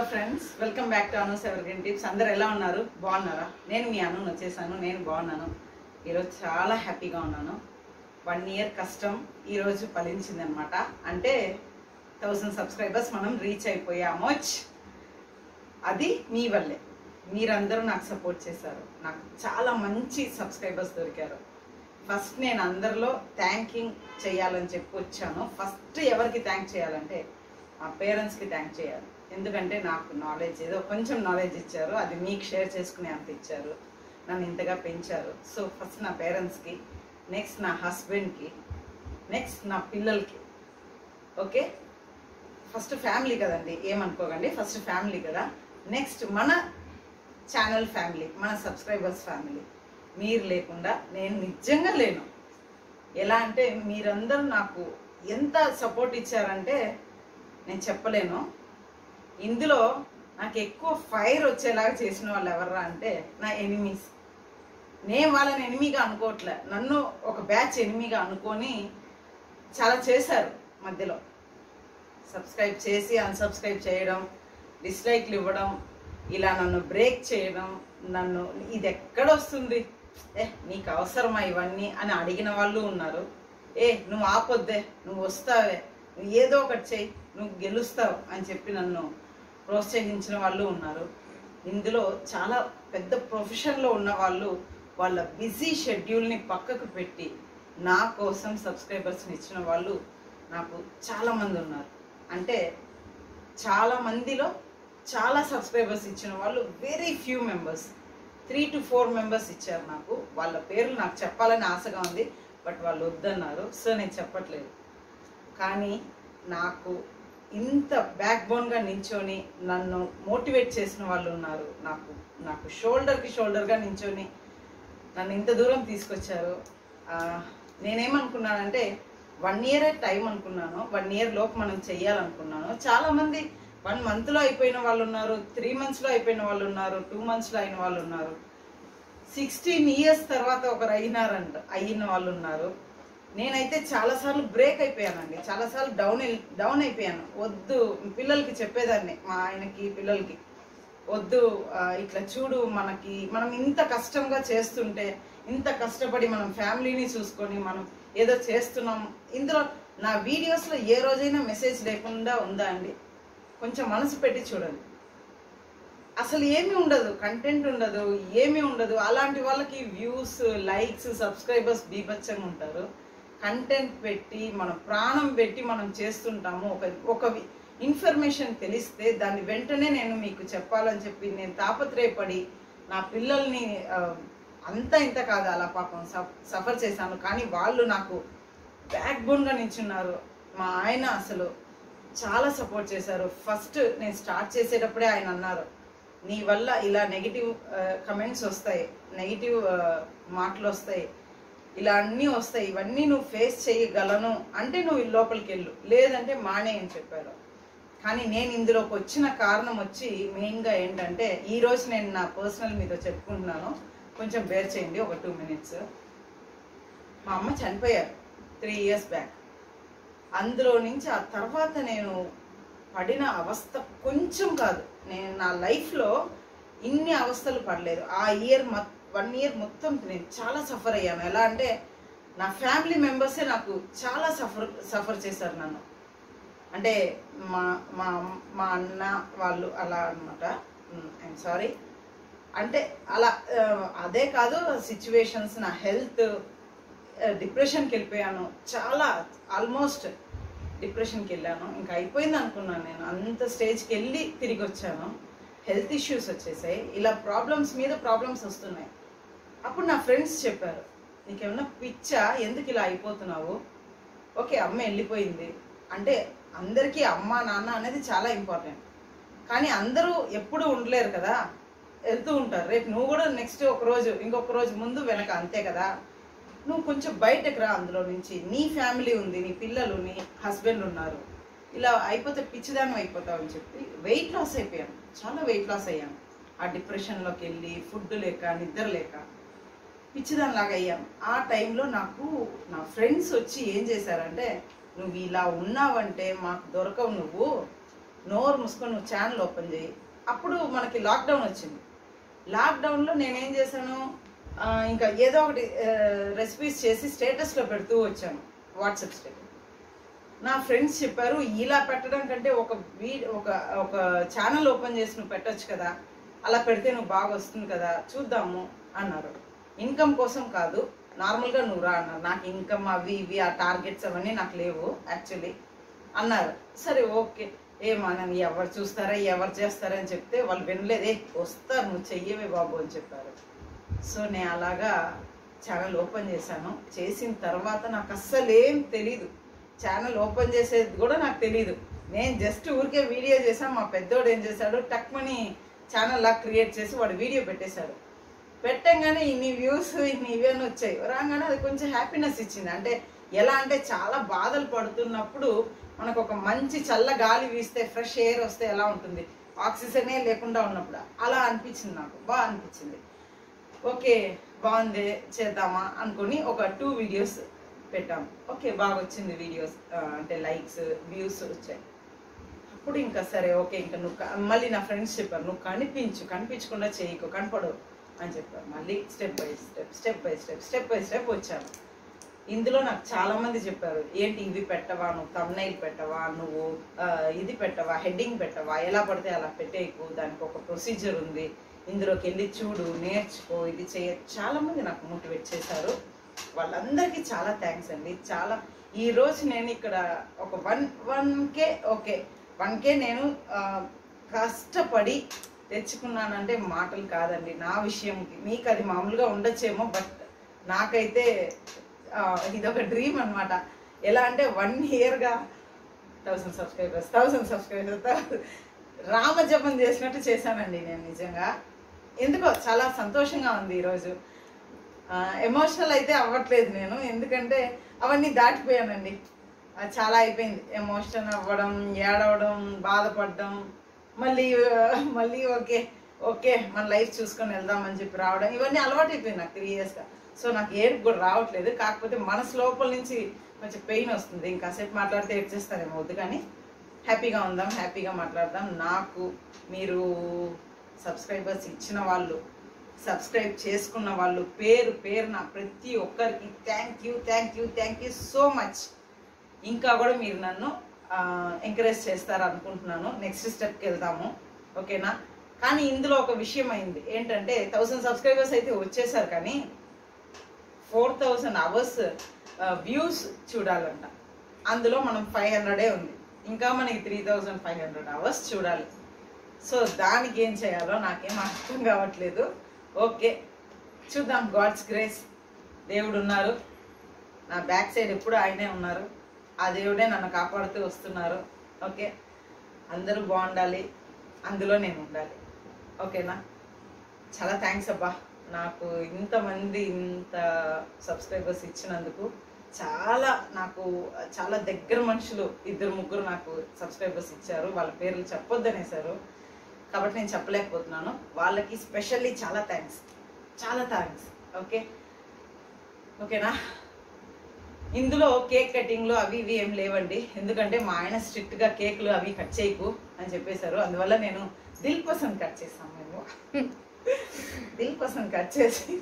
friends welcome back to Anu seven green tips అందరు ఎలా ఉన్నారు బాగున్నారా నేను మీ అను వచ్చేసాను నేను బాగున్నాను ఈరోజు చాలా హ్యాపీగా ఉన్నాను వన్ ఇయర్ కష్టం ఈరోజు ఫలించిందనమాట అంటే థౌసండ్ సబ్స్క్రైబర్స్ మనం రీచ్ అయిపోయామోచ్ అది మీ వల్లే మీరందరూ నాకు సపోర్ట్ చేశారు నాకు చాలా మంచి సబ్స్క్రైబర్స్ దొరికారు ఫస్ట్ నేను అందరిలో థ్యాంకింగ్ చేయాలని చెప్పి వచ్చాను ఫస్ట్ ఎవరికి థ్యాంక్ చేయాలంటే మా పేరెంట్స్కి థ్యాంక్ చేయాలి ఎందుకంటే నాకు నాలెడ్జ్ ఏదో కొంచెం నాలెడ్జ్ ఇచ్చారు అది మీకు షేర్ చేసుకునే అంత ఇచ్చారు నన్ను ఇంతగా పెంచారు సో ఫస్ట్ నా పేరెంట్స్కి నెక్స్ట్ నా హస్బెండ్కి నెక్స్ట్ నా పిల్లలకి ఓకే ఫస్ట్ ఫ్యామిలీ కదండి ఏమనుకోకండి ఫస్ట్ ఫ్యామిలీ కదా నెక్స్ట్ మన ఛానల్ ఫ్యామిలీ మన సబ్స్క్రైబర్స్ ఫ్యామిలీ మీరు లేకుండా నేను నిజంగా లేను ఎలా అంటే మీరందరూ నాకు ఎంత సపోర్ట్ ఇచ్చారంటే నేను చెప్పలేను ఇందులో నాకు ఎక్కువ ఫైర్ వచ్చేలాగా చేసిన వాళ్ళు ఎవర్రా అంటే నా ఎనిమీస్ నేను వాళ్ళని ఎనిమిగా అనుకోవట్లే నన్ను ఒక బ్యాచ్ ఎనిమిగా అనుకొని చాలా చేశారు మధ్యలో సబ్స్క్రైబ్ చేసి అన్సబ్స్క్రైబ్ చేయడం డిస్లైక్లు ఇవ్వడం ఇలా నన్ను బ్రేక్ చేయడం నన్ను ఇది ఎక్కడ వస్తుంది ఏ నీకు అవసరమా ఇవన్నీ అని అడిగిన వాళ్ళు ఉన్నారు ఏ నువ్వు ఆపొద్దే నువ్వు వస్తావే నువ్వు ఏదో ఒకటి చెయ్యి నువ్వు గెలుస్తావు అని చెప్పి నన్ను ప్రోత్సహించిన వాళ్ళు ఉన్నారు ఇందులో చాలా పెద్ద ప్రొఫెషన్లో ఉన్న వాళ్ళు వాళ్ళ బిజీ షెడ్యూల్ని పక్కకు పెట్టి నా కోసం సబ్స్క్రైబర్స్ని ఇచ్చిన వాళ్ళు నాకు చాలా మంది ఉన్నారు అంటే చాలా మందిలో చాలా సబ్స్క్రైబర్స్ ఇచ్చిన వాళ్ళు very few members three two four members ఇచ్చారు నాకు వాళ్ళ పేర్లు నాకు చెప్పాలని ఆశగా ఉంది బట్ వాళ్ళు వద్దన్నారు సో నేను చెప్పట్లేదు కానీ నాకు ఇంత బ్యాక్ బోన్గా నించొని నన్ను మోటివేట్ చేసిన వాళ్ళు ఉన్నారు నాకు నాకు షోల్డర్కి షోల్డర్గా నించొని నన్ను ఇంత దూరం తీసుకొచ్చారు ఆ, నేనేమనుకున్నానంటే వన్ ఇయరే టైం అనుకున్నాను వన్ ఇయర్ లోపు మనం చెయ్యాలనుకున్నాను చాలామంది వన్ మంత్లో అయిపోయిన వాళ్ళు ఉన్నారు త్రీ మంత్స్లో అయిపోయిన వాళ్ళు ఉన్నారు టూ మంత్స్లో అయిన వాళ్ళు ఉన్నారు సిక్స్టీన్ ఇయర్స్ తర్వాత ఒకరు అయినారంట అయిన వాళ్ళు ఉన్నారు నేనైతే చాలాసార్లు బ్రేక్ అయిపోయానండి చాలాసార్లు డౌన్ డౌన్ అయిపోయాను వద్దు పిల్లలకి చెప్పేదాన్ని మా ఆయనకి పిల్లలకి వద్దు ఆ, ఇట్లా చూడు మనకి మనం ఇంత కష్టంగా చేస్తుంటే ఇంత కష్టపడి మనం ఫ్యామిలీని చూసుకొని మనం ఏదో చేస్తున్నాం ఇందులో నా వీడియోస్లో ఏ రోజైనా మెసేజ్ లేకుండా ఉందా అండి కొంచెం మనసు పెట్టి చూడండి అసలు ఏమీ ఉండదు కంటెంట్ ఉండదు ఏమీ ఉండదు అలాంటి వాళ్ళకి వ్యూస్ లైక్స్ సబ్స్క్రైబర్స్ బీభత్సంగా ఉంటారు కంటెంట్ పెట్టి మన ప్రాణం పెట్టి మనం చేస్తుంటాము ఒక ఒక ఇన్ఫర్మేషన్ తెలిస్తే దాన్ని వెంటనే నేను మీకు చెప్పాలని చెప్పి నేను తాపత్రయపడి నా పిల్లల్ని ఆ, అంత ఇంత కాదు అలా పాపం సఫర్ చేశాను కానీ వాళ్ళు నాకు బ్యాక్ బోన్గా నించున్నారు మా ఆయన అసలు చాలా సపోర్ట్ చేశారు ఫస్ట్ నేను స్టార్ట్ చేసేటప్పుడే ఆయన అన్నారు నీ వల్ల ఇలా నెగిటివ్ కమెంట్స్ వస్తాయి నెగిటివ్ మాటలు వస్తాయి ఇలా అన్నీ వస్తాయి ఇవన్నీ నువ్వు ఫేస్ చేయగలను అంటే నువ్వు లోపలికి వెళ్ళు లేదంటే మానే అని చెప్పారు కానీ నేను ఇందులోకి వచ్చిన కారణం వచ్చి మెయిన్గా ఏంటంటే ఈ రోజు నేను నా పర్సనల్ మీతో చెప్పుకుంటున్నాను కొంచెం బేర్ చేయండి ఒక టూ మినిట్స్ మా అమ్మ చనిపోయారు త్రీ ఇయర్స్ బ్యాక్ అందులో నుంచి ఆ తర్వాత నేను పడిన అవస్థ కొంచెం కాదు నేను నా లైఫ్లో ఇన్ని అవస్థలు పడలేదు ఆ ఇయర్ వన్ ఇయర్ మొత్తం నేను చాలా సఫర్ అయ్యాను ఎలా అంటే నా ఫ్యామిలీ మెంబర్సే నాకు చాలా సఫర్ సఫర్ చేశారు నన్ను అంటే మా మా మా అన్న వాళ్ళు అలా అనమాట ఐఎమ్ సారీ అంటే అలా ఆ, అదే కాదు సిచ్యువేషన్స్ నా హెల్త్ డిప్రెషన్కి వెళ్ళిపోయాను చాలా ఆల్మోస్ట్ డిప్రెషన్కి వెళ్ళాను ఇంకా అయిపోయింది అనుకున్నాను నేను అంత స్టేజ్కి వెళ్ళి తిరిగి వచ్చాను హెల్త్ ఇష్యూస్ వచ్చేసాయి ఇలా ప్రాబ్లమ్స్ మీద ప్రాబ్లమ్స్ వస్తున్నాయి అప్పుడు నా ఫ్రెండ్స్ చెప్పారు నీకేమన్నా పిచ్చా ఎందుకు ఇలా అయిపోతున్నావు ఓకే అమ్మ వెళ్ళిపోయింది అంటే అందరికీ అమ్మ నాన్న అనేది చాలా ఇంపార్టెంట్ కానీ అందరూ ఎప్పుడు ఉండలేరు కదా వెళ్తూ ఉంటారు రేపు నువ్వు కూడా నెక్స్ట్ ఒక రోజు ఇంకొక రోజు ముందు వెనక అంతే కదా నువ్వు కొంచెం బయటకు రా అందులో నుంచి నీ ఫ్యామిలీ ఉంది నీ పిల్లలు నీ హస్బెండ్ ఉన్నారు ఇలా అయిపోతే పిచ్చిదానం అయిపోతావు అని చెప్పి వెయిట్ లాస్ అయిపోయాను చాలా వెయిట్ లాస్ అయ్యాను ఆ డిప్రెషన్లోకి వెళ్ళి ఫుడ్ లేక నిద్ర లేక పిచ్చిదానిలాగా అయ్యాను ఆ టైంలో నాకు నా ఫ్రెండ్స్ వచ్చి ఏం చేశారంటే నువ్వు ఇలా ఉన్నావంటే మాకు దొరకవు నువ్వు నోరు మూసుకొని నువ్వు ఛానల్ ఓపెన్ చేయి అప్పుడు మనకి లాక్డౌన్ వచ్చింది లాక్డౌన్లో నేనేం చేశాను ఆ, ఇంకా ఏదో ఒకటి రెసిపీస్ చేసి స్టేటస్లో పెడుతూ వచ్చాను వాట్సాప్ స్టేటస్ నా ఫ్రెండ్స్ చెప్పారు ఇలా పెట్టడం కంటే ఒక వీ ఒక ఒక ఛానల్ ఓపెన్ చేసి నువ్వు పెట్టొచ్చు కదా అలా పెడితే నువ్వు బాగా వస్తుంది కదా చూద్దాము అన్నారు ఇన్కమ్ కోసం కాదు నార్మల్గా నువ్వు రా అన్నారు నాకు ఇన్కమ్ అవి ఇవి ఆ టార్గెట్స్ అవన్నీ నాకు లేవు యాక్చువల్లీ అన్నారు సరే ఓకే ఏమన్నా ఎవరు చూస్తారా ఎవరు చేస్తారా అని చెప్తే వాళ్ళు వినలేదే వస్తారు నువ్వు చెయ్యవే బాబు అని చెప్పారు సో నేను అలాగా ఛానల్ ఓపెన్ చేశాను చేసిన తర్వాత నాకు అస్సలు ఏం తెలీదు ఛానల్ ఓపెన్ చేసేది కూడా నాకు తెలీదు నేను జస్ట్ ఊరికే వీడియో చేశాను మా పెద్దోడు ఏం చేశాడు టక్మని ఛానల్ లా క్రియేట్ చేసి వాడు వీడియో పెట్టేశాడు పెట్టంగానే ఇన్ని వ్యూస్ ఇన్ని ఇవన్నీ వచ్చాయి రాగానే అది కొంచెం హ్యాపీనెస్ ఇచ్చింది అంటే ఎలా అంటే చాలా బాధలు పడుతున్నప్పుడు మనకు ఒక మంచి చల్ల గాలి వీస్తే ఫ్రెష్ ఎయిర్ వస్తే ఎలా ఉంటుంది ఆక్సిజనే లేకుండా ఉన్నప్పుడు అలా అనిపించింది నాకు బాగా అనిపించింది ఓకే బాగుంది చేద్దామా అనుకుని ఒక టూ వీడియోస్ పెట్టాం ఓకే బాగా వచ్చింది వీడియోస్ అంటే లైక్స్ వ్యూస్ వచ్చాయి అప్పుడు ఇంకా సరే ఓకే ఇంకా నువ్వు క- మళ్ళీ నా ఫ్రెండ్స్ చెప్పారు నువ్వు కనిపించు కనిపించకుండా చేయకు కనపడవు అని చెప్పారు మళ్ళీ step by step step by step step by step వచ్చాను ఇందులో నాకు చాలా మంది చెప్పారు ఏంటి ఇవి పెట్టవా నువ్వు తమ్నైల్ పెట్టవా నువ్వు ఆ, ఇది పెట్టవా హెడ్డింగ్ పెట్టవా ఎలా పడితే అలా పెట్టేయకు దానికి ఒక ప్రొసీజర్ ఉంది ఇందులోకి వెళ్ళి చూడు నేర్చుకో ఇది చేయ చాలా మంది నాకు మోటివేట్ చేశారు వాళ్ళందరికీ చాలా థ్యాంక్స్ అండి చాలా ఈ రోజు నేను ఇక్కడ ఒక one one K okay one K నేను ఆ, కష్టపడి తెచ్చుకున్నానంటే మాటలు కాదండి నా విషయంకి మీకు అది మామూలుగా ఉండొచ్చేమో బట్ నాకైతే ఆ, ఇదొక డ్రీమ్ అన్నమాట ఎలా అంటే వన్ ఇయర్గా థౌసండ్ సబ్స్క్రైబర్స్ థౌసండ్ సబ్స్క్రైబర్స్ రామజపం చేసినట్టు చేశానండి నేను నిజంగా ఎందుకో చాలా సంతోషంగా ఉంది ఈరోజు ఎమోషనల్ అయితే అవ్వట్లేదు నేను ఎందుకంటే అవన్నీ దాటిపోయానండి అది చాలా అయిపోయింది ఎమోషన్ అవ్వడం ఏడవడం బాధపడడం మళ్ళీ ఆ, మళ్ళీ ఓకే ఓకే మన లైఫ్ చూసుకొని వెళ్దామని చెప్పి రావడం ఇవన్నీ అలవాటు అయిపోయింది నాకు త్రీ ఇయర్స్గా సో నాకు ఏడుపు కూడా రావట్లేదు కాకపోతే మనసు లోపల నుంచి కొంచెం పెయిన్ వస్తుంది ఇంకాసేపు మాట్లాడితే ఏడ్చేస్తానేమో వద్దు కానీ హ్యాపీగా ఉందాం హ్యాపీగా మాట్లాడదాం నాకు మీరు సబ్స్క్రైబర్స్ ఇచ్చిన వాళ్ళు సబ్స్క్రైబ్ చేసుకున్న వాళ్ళు పేరు పేరున ప్రతి ఒక్కరికి thank you thank you thank you so much ఇంకా కూడా మీరు నన్ను ఎంకరేజ్ చేస్తారు అనుకుంటున్నాను నెక్స్ట్ స్టెప్కి వెళ్దాము ఓకేనా కానీ ఇందులో ఒక విషయం అయింది ఏంటంటే థౌసండ్ సబ్స్క్రైబర్స్ అయితే వచ్చేసారు కానీ ఫోర్ థౌసండ్ అవర్స్ వ్యూస్ చూడాలంట అందులో మనం ఫైవ్ హండ్రెడే ఉంది ఇంకా మనకి three thousand five hundred hours చూడాలి సో దానికి ఏం చేయాలో నాకేం అర్థం కావట్లేదు ఓకే చూద్దాం గాడ్స్ గ్రేస్ దేవుడు ఉన్నారు నా బ్యాక్ సైడ్ ఎప్పుడు ఆయనే ఉన్నారు ఆ దేవుడే నన్ను కాపాడుతూ వస్తున్నారు ఓకే అందరూ బాగుండాలి అందులో నేను ఉండాలి ఓకేనా చాలా థ్యాంక్స్ అబ్బా నాకు ఇంతమంది ఇంత సబ్స్క్రైబర్స్ ఇచ్చినందుకు చాలా నాకు చాలా దగ్గర మనుషులు ఇద్దరు ముగ్గురు నాకు సబ్స్క్రైబర్స్ ఇచ్చారు వాళ్ళ పేర్లు చెప్పొద్దనేసారు కాబట్టి నేను చెప్పలేకపోతున్నాను వాళ్ళకి స్పెషల్లీ చాలా థ్యాంక్స్ చాలా థ్యాంక్స్ ఓకే ఓకేనా ఇందులో కేక్ కటింగ్లు అవి ఇవి ఏం లేవండి ఎందుకంటే మా ఆయన స్ట్రిక్ట్గా కేకులు అవి కట్ చేయకు అని చెప్పేశారు అందువల్ల నేను దిల్ పసంద్ కట్ చేసాం మేము దిల్ పసంద్ కట్ చేసి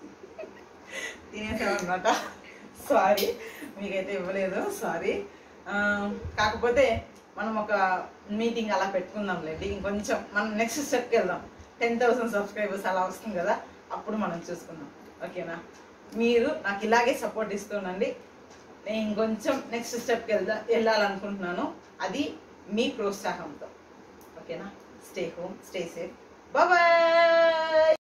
తినేసాం అనమాట సారీ మీకైతే ఇవ్వలేదు సారీ కాకపోతే మనం ఒక మీటింగ్ అలా పెట్టుకుందాంలేండి ఇంకొంచెం మనం నెక్స్ట్ స్టెప్కి వెళ్దాం టెన్ థౌసండ్ సబ్స్క్రైబర్స్ అలా వస్తుంది కదా అప్పుడు మనం చూసుకుందాం ఓకేనా మీరు నాకు ఇలాగే సపోర్ట్ ఇస్తుండండి నేను ఇంకొంచెం నెక్స్ట్ స్టెప్కి వెళ్దా వెళ్ళాలనుకుంటున్నాను అది మీ ప్రోత్సాహంతో ఓకేనా stay home stay safe bye